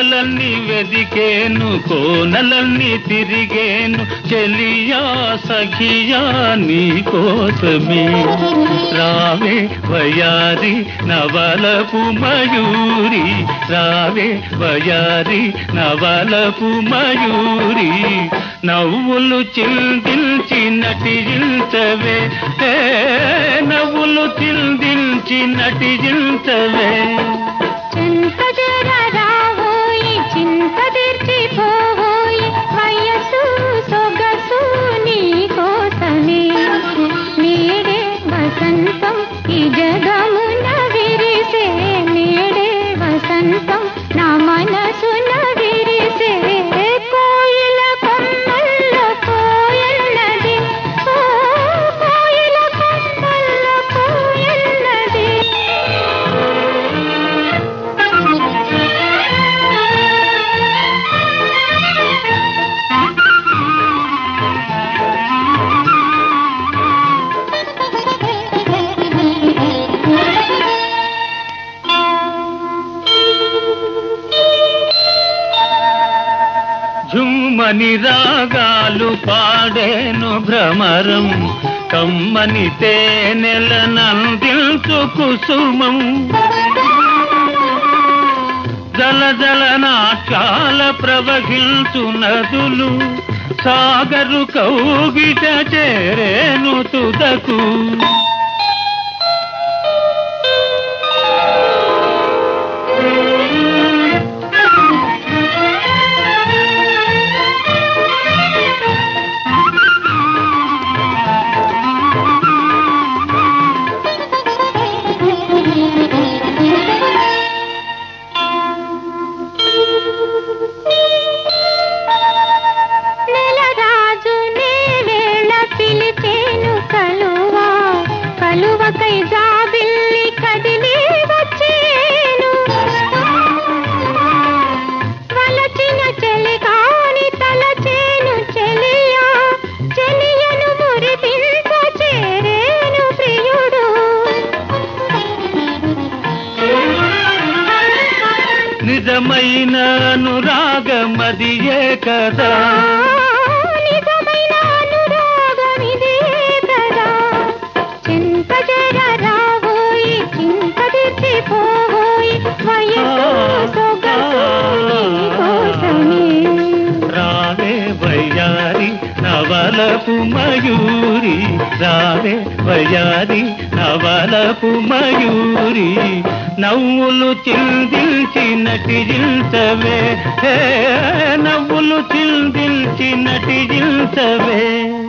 నెలలన్నీ వెదికేను కోనలన్నీ తిరిగేను చెలియా సఖియా నీ కోసమే రావే వయారి నవలపు మయూరి రావే వయారి నవలపు మయూరి నవ్వులు చిందించి నటించవే ఏ నవ్వులు చిందించి నటించవే చింత జర రావోయి చింత తీర్చిపోవోయి వయసు సొగసు నీ కోసమే నేడే వసంతం ఈ జగమున విరిసే నేడే వసంతం నా మనసున విరిసే కోయిల కొమ్మల్లో కోయన్నది ఓ కోయిల కొమ్మల్లో కోయన్నది ఝుమ్మని రాగాలు పాడేను భ్రమరం కమ్మని తేనెల నందించు కుసుమం జల జల నాట్యాల ప్రవహించు నదులు సాగరు కౌగిట చేరేను తుదకు నెలరాజు నేవేళ పిలిచేను కలువా కలువకై జాబిల్లి కదిలి వచ్చేను వలచిన చెలికాని తలచేను చెలియా చెలియను మురిపించ చేరేను ప్రియుడు నిజమైన అనురాగమదియే కదా నిజమైన అనురాగమిదే కదా చింత జర రావోయి చింత తెచ్చిపోవోయి వయసు సొగసు నీ కోసమే రావే వయ్యారి నవలపు మయూరి రావే వయ్యారి నవలపు మయూరి నవ్వులు చిందించి నటించవే హే, నవ్వులు చిందించి నటించవే